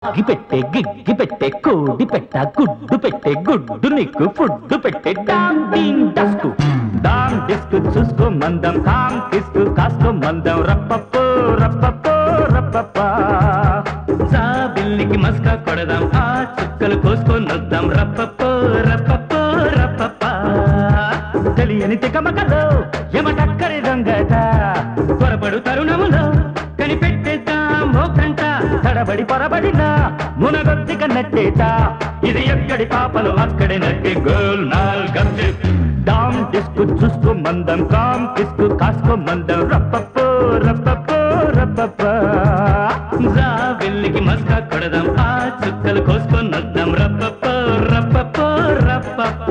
గి పెట్టే గిగ్గి పెట్టే కోడి పెట్ట గుడ్డు పెట్టే గుడ్డు నీకు ఫుడ్డు పెట్టే డామ్ డీమ్ డస్కు డామ్ డిస్కు చూసుకో మందం కామ్ కిస్కు కాసుకో మందం రప్పప్పో రప్పప్పో రప్పప్ప బిల్లికి మస్కా కొడదాం ఆ చుక్కలు కోసుకొని వద్దాం రప్పప్పో రప్పప్పో రప్పప్ప తెలియని తికమకలో ఎమటక్కరి దొంగట త్వరపడు తరుణములో కనిపెట్టేద్దాం ఓ గంట తడబడి పొరబడిన మునగొత్తిక నట్టేట ఇది ఎక్కడి పాపలు అక్కడి నట్టి గోల్ నాల్ గంజి డామ్ డిస్కు చూసుకో మందం కామ్ కిస్కు కాసుకో మందం రప్పప్పో రప్పప్పో రప్పప్ప జా వెళ్ళికి మస్కా కొడదాం ఆ చుక్కలు కోసుకొని వద్దాం రప్పప్పో రప్పప్పో రప్పప్ప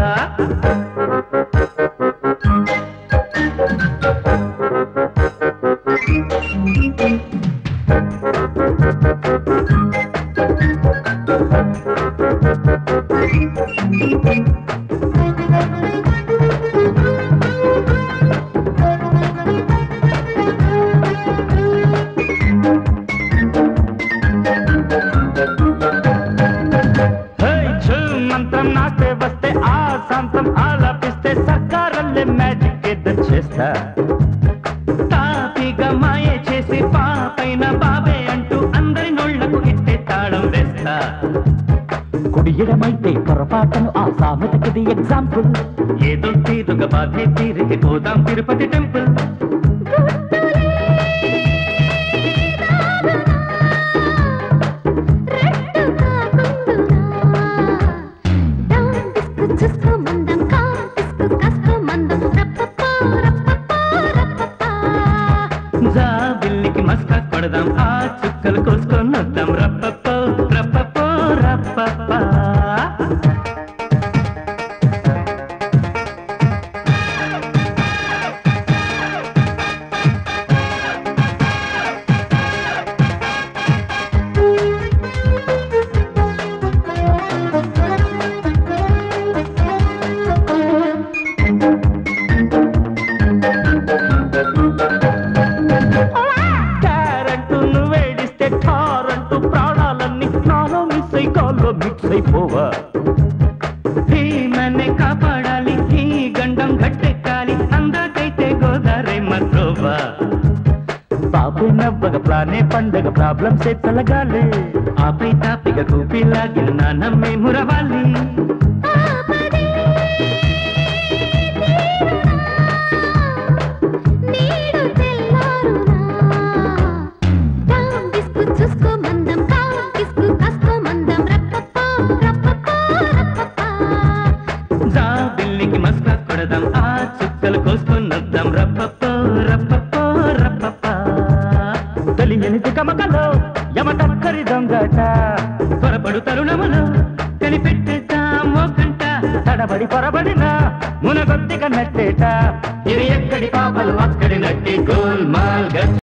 హే ఛూ మంత్రం నాకే వస్తే ఆ శాంతం ఆలాపిస్తే సర్కారల్లే మ్యాజిక్ ఏదో చేస్తా తాపిగా మాయ చేసి పాపైన బాబే అంటూ అందరి నోళ్లకు ఇట్టే తాళం వేస్తా కుడియడమైతే పొరపాటును ఆ సామెతకిది ఎగ్జాంపుల్ ఏదో తీరుగా బాధే తీరికి పోదాం తిరుపతి టెంపుల్ జా బిల్లికి మస్కా కొడదాం ఆ చుక్కలు కోసుకొని వద్దాం రప్పప్పో రప్పప్పో రప్పప్ప క్యారెంటు నువ్వేడిస్తే కారంటూ ప్రాణాలన్నీ నాలో మిస్ అయి కాల్లో మిక్స్ అయిపోవా ధీమనే కాపాడాలి ఈ గండం గట్టెక్కాలి అందాకైతే గోదారే మత్రోవా బాబు నవ్వగ ప్లానే పండగ ప్రాబ్లమ్స్ తొలగాలి ఆపై తాపిగ కూపిలాగిన నాన్నమ్మే మురవాలి చూసుకో మందం కావు కిస్కు కాసుకో మందం రప్పప్పో రప్పప్పో రప్పప్పా జా బిల్లికి మస్కా కొడదాం ఆ చుక్కలు కోసుకొని వద్దాం రప్పప్పో రప్పప్పో రప్పప్ప తెలియని తికమకలో యమటక్కరి దొంగట త్వరపడు తరుణములో కనిపెట్టేద్దాం ఓ గంట తడబడి పొరబడిన మునగొత్తిక నట్టేట ఇది ఎక్కడి పాపలు అక్కడి నట్టి గోల్ మాల్ గట్